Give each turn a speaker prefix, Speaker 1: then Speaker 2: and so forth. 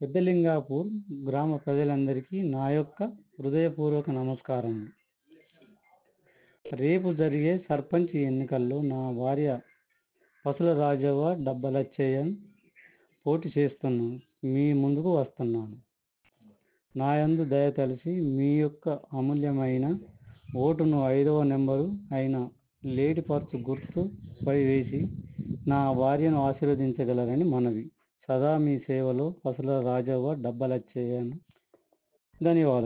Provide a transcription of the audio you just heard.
Speaker 1: పెద్దలింగాపూర్ గ్రామ ప్రజలందరికీ నా యొక్క హృదయపూర్వక నమస్కారం రేపు జరిగే సర్పంచ్ ఎన్నికల్లో నా భార్య పసుల రాజవ్వ డబ్బలచ్చయ్యన్ పోటీ చేస్తున్నాను మీ ముందుకు వస్తున్నాను నా యందు దయ తలచి మీ యొక్క అమూల్యమైన ఓటును ఐదవ నెంబరు అయిన లేడి పర్చు గుర్తుపై వేసి నా భార్యను ఆశీర్వదించగలరని మనవి సదా మీ సేవలో పసుల రాజవ్వ డబ్బలచ్చయ్యన్ ధన్యవాదాలు